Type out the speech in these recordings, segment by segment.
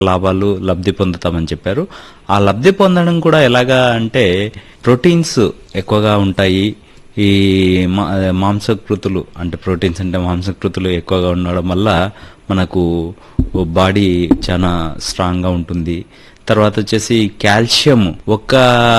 లాభాలు లబ్ధి పొందుతామని చెప్పారు ఆ లబ్ధి పొందడం కూడా ఎలాగా అంటే ప్రోటీన్స్ ఎక్కువగా ఉంటాయి ఈ మా- మాంసకృతులు అంటే ప్రోటీన్స్ అంటే మాంసకృతులు ఎక్కువగా ఉండడం వల్ల మనకు బాడీ చాలా స్ట్రాంగ్ గా ఉంటుంది తర్వాత వచ్చేసి కాల్షియం ఒక్క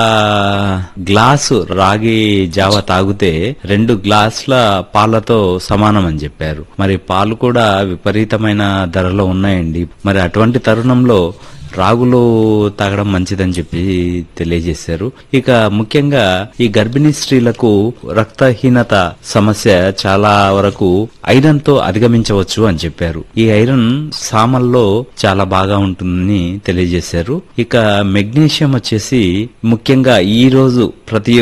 గ్లాసు రాగి జావ తాగితే రెండు గ్లాసుల పాలతో సమానం అని చెప్పారు మరి పాలు కూడా విపరీతమైన ధరలో ఉన్నాయండి మరి అటువంటి తరుణంలో రాగులు తాగడం మంచిదని చెప్పి తెలియజేశారు ఇక ముఖ్యంగా ఈ గర్భిణీ స్త్రీలకు రక్తహీనత సమస్య చాలా వరకు ఐరన్ తో అధిగమించవచ్చు అని చెప్పారు ఈ ఐరన్ సామల్లో చాలా బాగా ఉంటుందని తెలియజేశారు ఇక మెగ్నీషియం వచ్చేసి ముఖ్యంగా ఈ రోజు ప్రతి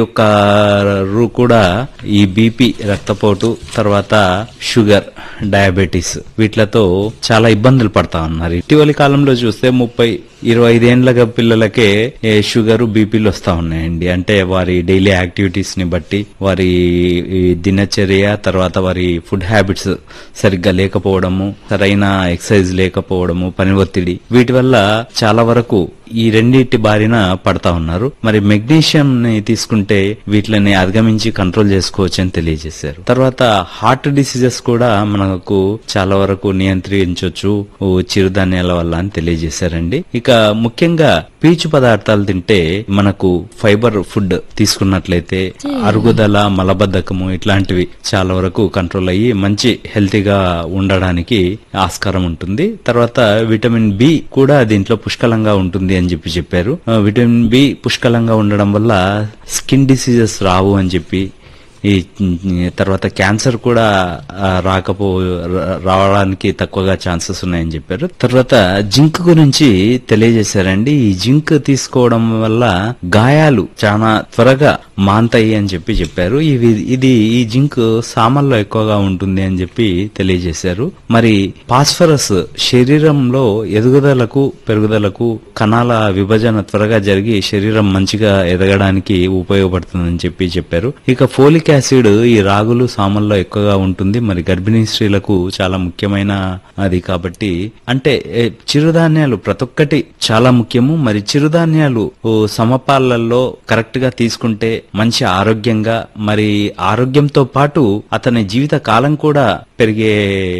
ఒక్కరు కూడా ఈ బీపీ రక్తపోటు తర్వాత షుగర్ డయాబెటీస్ వీటిలతో చాలా ఇబ్బందులు పడతా ఉన్నారు ఇటీవలి కాలంలో చూస్తే ముప్పై ఇరవై ఐదేండ్ల పిల్లలకే ఏ షుగర్ బీపీలు వస్తా ఉన్నాయండి అంటే వారి డైలీ యాక్టివిటీస్ ని బట్టి వారి ఈ దినచర్య తర్వాత వారి ఫుడ్ హ్యాబిట్స్ సరిగ్గా లేకపోవడము సరైన ఎక్సర్సైజ్ లేకపోవడము పని ఒత్తిడి వీటి వల్ల చాలా వరకు ఈ రెండింటి బారిన పడతా ఉన్నారు మరి మెగ్నీషియం ని తీసుకుంటే వీటిని అధిగమించి కంట్రోల్ చేసుకోవచ్చు అని తెలియజేశారు తర్వాత హార్ట్ డిసీజెస్ కూడా మనకు చాలా వరకు నియంత్రించవచ్చు ఓ చిరుధాన్యాల వల్ల అని తెలియజేశారండి ఇక ముఖ్యంగా పీచు పదార్థాలు తింటే మనకు ఫైబర్ ఫుడ్ తీసుకున్నట్లయితే అరుగుదల మలబద్ధకము ఇట్లాంటివి చాలా వరకు కంట్రోల్ అయ్యి మంచి హెల్తీగా ఉండడానికి ఆస్కారం ఉంటుంది తర్వాత విటమిన్ బి కూడా దీంట్లో పుష్కలంగా ఉంటుంది అని చెప్పి చెప్పారు ఆ, విటమిన్ బి పుష్కలంగా ఉండడం వల్ల స్కిన్ డిసీజెస్ రావు అని చెప్పి ఈ తర్వాత క్యాన్సర్ కూడా ఆ, రాకపో రా- రావడానికి తక్కువగా ఛాన్సెస్ ఉన్నాయని చెప్పారు తర్వాత జింక్ గురించి తెలియజేశారండి ఈ జింక్ తీసుకోవడం వల్ల గాయాలు చాలా త్వరగా మాంతాయి అని చెప్పి చెప్పారు ఇవి ఇది ఈ జింక్ సామల్లో ఎక్కువగా ఉంటుంది అని చెప్పి తెలియజేశారు మరి పాస్ఫరస్ శరీరంలో ఎదుగుదలకు పెరుగుదలకు కణాల విభజన త్వరగా జరిగి శరీరం మంచిగా ఎదగడానికి ఉపయోగపడుతుందని చెప్పి చెప్పారు ఇక ఫోలిక్ యాసిడ్ ఈ రాగులు సామల్లో ఎక్కువగా ఉంటుంది మరి గర్భిణీ స్త్రీలకు చాలా ముఖ్యమైన అది కాబట్టి అంటే ఏ, చిరుధాన్యాలు ప్రతి ఒక్కటి చాలా ముఖ్యము మరి చిరుధాన్యాలు ఓ సమపాలల్లో కరెక్ట్ గా తీసుకుంటే మంచి ఆరోగ్యంగా మరి ఆరోగ్యంతో పాటు అతని జీవిత కాలం కూడా పెరిగే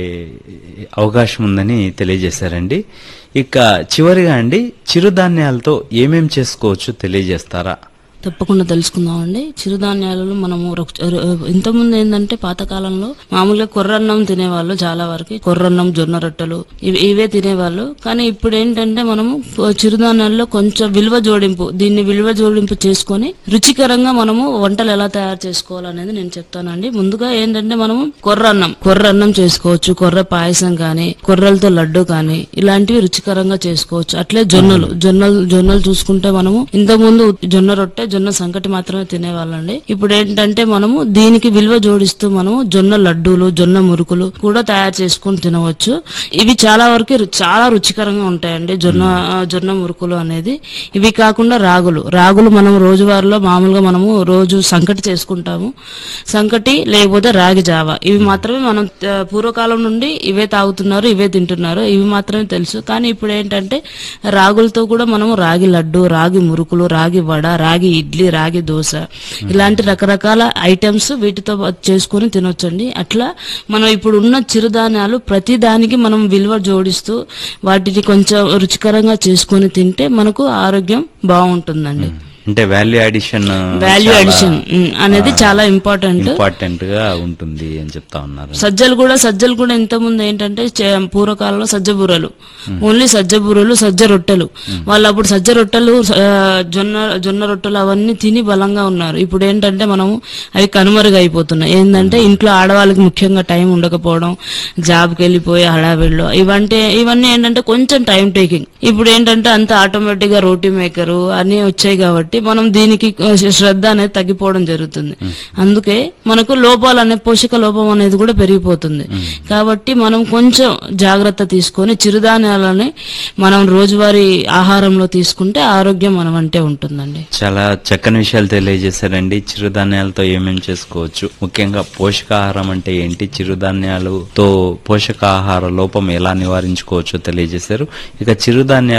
అవకాశం ఉందని తెలియజేశారండి ఇక చివరిగా అండి చిరుధాన్యాలతో ఏమేం చేసుకోవచ్చు తెలియజేస్తారా తప్పకుండా తెలుసుకుందామండి చిరుధాన్యాలలో మనము రొక్- ర- ఇంతకుముందు ఏంటంటే పాతకాలంలో మామూలుగా కొర్రన్నం తినేవాళ్ళు చాలా వరకు కొర్రన్నం జొన్న రొట్టెలు ఇవి ఇవే తినేవాళ్ళు కానీ ఇప్పుడు ఏంటంటే మనము చిరుధాన్యాల్లో కొంచెం విలువ జోడింపు దీన్ని విలువ జోడింపు చేసుకొని రుచికరంగా మనము వంటలు ఎలా తయారు చేసుకోవాలనేది నేను చెప్తానండి ముందుగా ఏంటంటే మనము కొర్రన్నం కొర్రన్నం చేసుకోవచ్చు కొర్ర పాయసం కానీ కొర్రలతో లడ్డు కానీ ఇలాంటివి రుచికరంగా చేసుకోవచ్చు అట్లే జొన్నలు జొన్నలు జొన్నలు చూసుకుంటే మనము ఇంతకుముందు జొన్న రొట్టె జొన్న సంకటి మాత్రమే తినేవాళ్ళండి ఇప్పుడు ఏంటంటే మనము దీనికి విలువ జోడిస్తూ మనము జొన్న లడ్డూలు జొన్న మురుకులు కూడా తయారు చేసుకొని తినవచ్చు ఇవి చాలా వరకు రు- చాలా రుచికరంగా ఉంటాయండి జొన్న ఆ, జొన్న మురుకులు అనేది ఇవి కాకుండా రాగులు రాగులు మనం రోజువారీలో మామూలుగా మనము రోజు సంకటి చేసుకుంటాము సంకటి లేకపోతే రాగి జావ ఇవి మాత్రమే మనం ఆ, పూర్వకాలం నుండి ఇవే తాగుతున్నారు ఇవే తింటున్నారు ఇవి మాత్రమే తెలుసు కానీ ఇప్పుడు ఏంటంటే రాగులతో కూడా మనము రాగి లడ్డు రాగి మురుకులు రాగి వడ రాగి ఇడ్లీ రాగి దోశ ఇలాంటి రకరకాల ఐటమ్స్ వీటితో చేసుకొని తినొచ్చండి అట్లా మనం ఇప్పుడు ఉన్న చిరుధాన్యాలు ప్రతి దానికి మనం విలువ జోడిస్తూ వాటిని కొంచెం రుచికరంగా చేసుకొని తింటే మనకు ఆరోగ్యం బాగుంటుందండి అంటే వాల్యూ అడిషన్ వాల్యూ అడిషన్ అనేది చాలా ఇంపార్టెంట్ ఇంపార్టెంట్ గా ఉంటుంది అని చెప్తా ఉన్నారు సజ్జలు కూడా సజ్జలు కూడా ఇంత ముందు ఏంటంటే చే- పూర్వకాలంలో సజ్జ బూరలు ఓన్లీ సజ్జ బూరలు సజ్జ రొట్టెలు వాళ్ళు అప్పుడు సజ్జ రొట్టెలు ఆ, జొన్న జొన్న రొట్టెలు అవన్నీ తిని బలంగా ఉన్నారు ఇప్పుడు ఏంటంటే మనము అవి కనుమరుగైపోతున్నాయి ఏంటంటే ఇంట్లో ఆడవాళ్ళకి ముఖ్యంగా టైం ఉండకపోవడం జాబ్కి వెళ్ళిపోయి హడావిడిలో ఇవంటే ఇవన్నీ ఏంటంటే కొంచెం టైం టేకింగ్ ఇప్పుడు ఏంటంటే అంత ఆటోమేటిక్ గా రోటీ మేకరు అన్ని వచ్చాయి కాబట్టి కాబట్టి మనం దీనికి ఆ, శ్రద్ధ అనేది తగ్గిపోవడం జరుగుతుంది అందుకే మనకు లోపాలు అనే పోషక లోపం అనేది కూడా పెరిగిపోతుంది కాబట్టి మనం కొంచెం జాగ్రత్త తీసుకొని చిరుధాన్యాలని మనం రోజువారీ ఆహారంలో తీసుకుంటే ఆరోగ్యం మన అంటే ఉంటుందండి చాలా చక్కని విషయాలు తెలియజేశారండి చిరుధాన్యాలతో ఏమేమి చేసుకోవచ్చు ముఖ్యంగా పోషకాహారం అంటే ఏంటి చిరుధాన్యాలతో పోషకాహార లోపం ఎలా నివారించుకోవచ్చో తెలియజేశారు ఇక చిరుధాన్యాలు